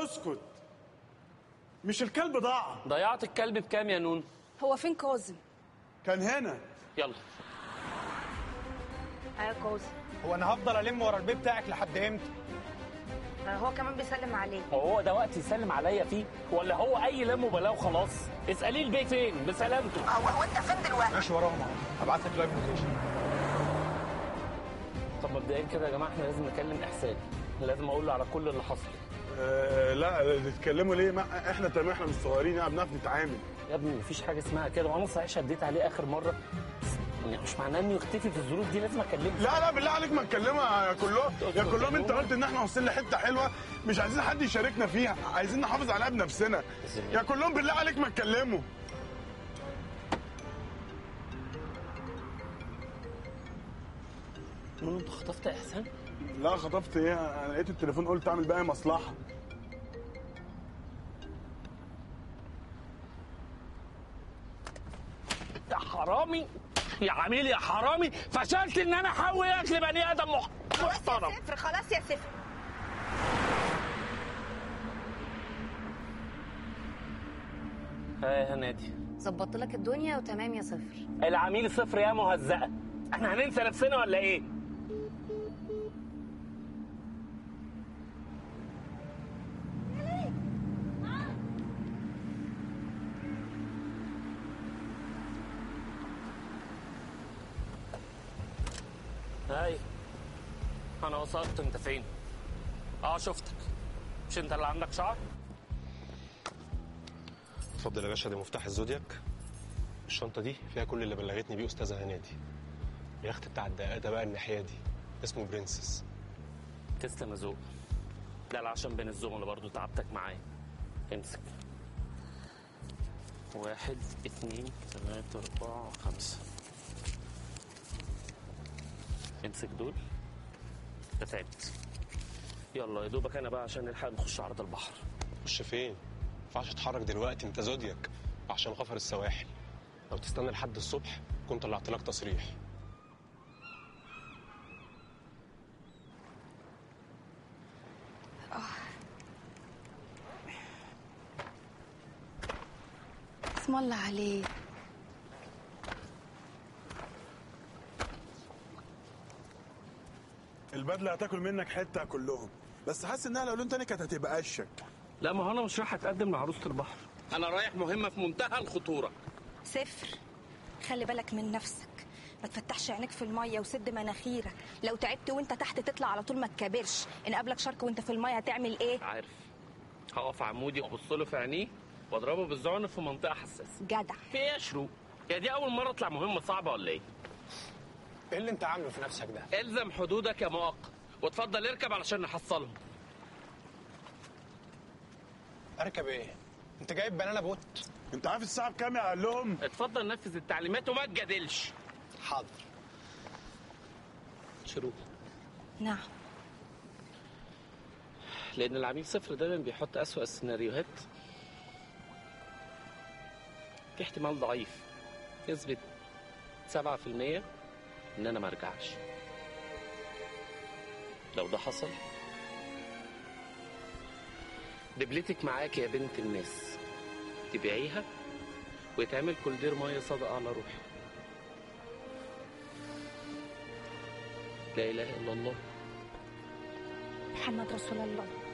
اسكت مش الكلب ضاع ضيعت الكلب بكام يا نون هو فين كاظم كان هنا يلا ايوه كاظم هو انا هفضل الم ورا البيت بتاعك لحد امتى هو كمان بيسلم عليك هو ده وقت يسلم عليا فيه ولا هو اي لا مبالاه وخلاص اساليه البيت فين بسلامته هو هو انت فين دلوقتي ماشي وراهم اهو هبعت لك لايف لوكيشن طب مبدئيا كده يا جماعه احنا لازم نكلم احسان لازم اقول له على كل اللي حصل آه لا تتكلموا ليه ما احنا تمام احنا مش صغيرين يعني بنعرف نتعامل يا ابني مفيش حاجه اسمها كده وانا صحيح شديت عليه اخر مره بس يعني مش معناه انه يختفي في الظروف دي لازم اكلمه لا لا بالله عليك ما تكلمها يا كلهم يا كلهم انت قلت ان احنا واصلين لحته حلوه مش عايزين حد يشاركنا فيها عايزين نحافظ عليها بنفسنا يا كلهم بالله عليك ما تكلموا نون انت خطفت احسان لا خطفت ايه انا لقيت التليفون قلت اعمل بقى مصلحه يا حرامي يا عميل يا حرامي فشلت ان انا احولك لبني ادم مح- محترم صفر خلاص يا صفر ها يا هنادي ظبطت لك الدنيا وتمام يا صفر العميل صفر يا مهزأة احنا هننسى نفسنا ولا ايه هاي انا وصلت انت فين اه شفتك مش انت اللي عندك شعر اتفضل يا باشا دي مفتاح الزودياك الشنطة دي فيها كل اللي بلغتني بيه أستاذة هنادي اليخت بتاع الدقادة بقى الناحية دي اسمه برنسس تسلم يا ذوق ده العشم بين الزملاء برضو تعبتك معايا امسك واحد اتنين تلاتة أربعة خمسة امسك دول ده تعبت يلا يا دوبك أنا بقى عشان نلحق نخش عرض البحر خش فين؟ ما ينفعش تتحرك دلوقتي انت زودياك عشان خفر السواحل لو تستنى لحد الصبح كنت طلعت لك تصريح اسم الله عليك البدله هتاكل منك حته كلهم بس حاسس انها لو لون تاني كانت هتبقى اشك لا ما هو أنا مش رايح أتقدم لعروسة البحر أنا رايح مهمة في منتهى الخطورة صفر خلي بالك من نفسك ما تفتحش عينيك في الميه وسد مناخيرك لو تعبت وانت تحت تطلع على طول ما تكابرش ان قابلك شرك وانت في الميه هتعمل ايه عارف هقف عمودي وابص له في عينيه واضربه بالزعنف في منطقه حساسه جدع في ايه يا شروق يا دي اول مره اطلع مهمه صعبه ولا ايه ايه اللي انت عامله في نفسك ده الزم حدودك يا مؤقت واتفضل اركب علشان نحصلهم اركب ايه انت جايب بنانا بوت انت عارف الساعه بكام يا قال لهم اتفضل نفذ التعليمات وما تجادلش حاضر شروق نعم لان العميل صفر دايما بيحط اسوأ السيناريوهات في احتمال ضعيف نسبة 7% ان انا ما ارجعش لو ده حصل دبلتك معاك يا بنت الناس تبيعيها ويتعمل كل دير ميه صدقه على روحي لا اله الا الله محمد رسول الله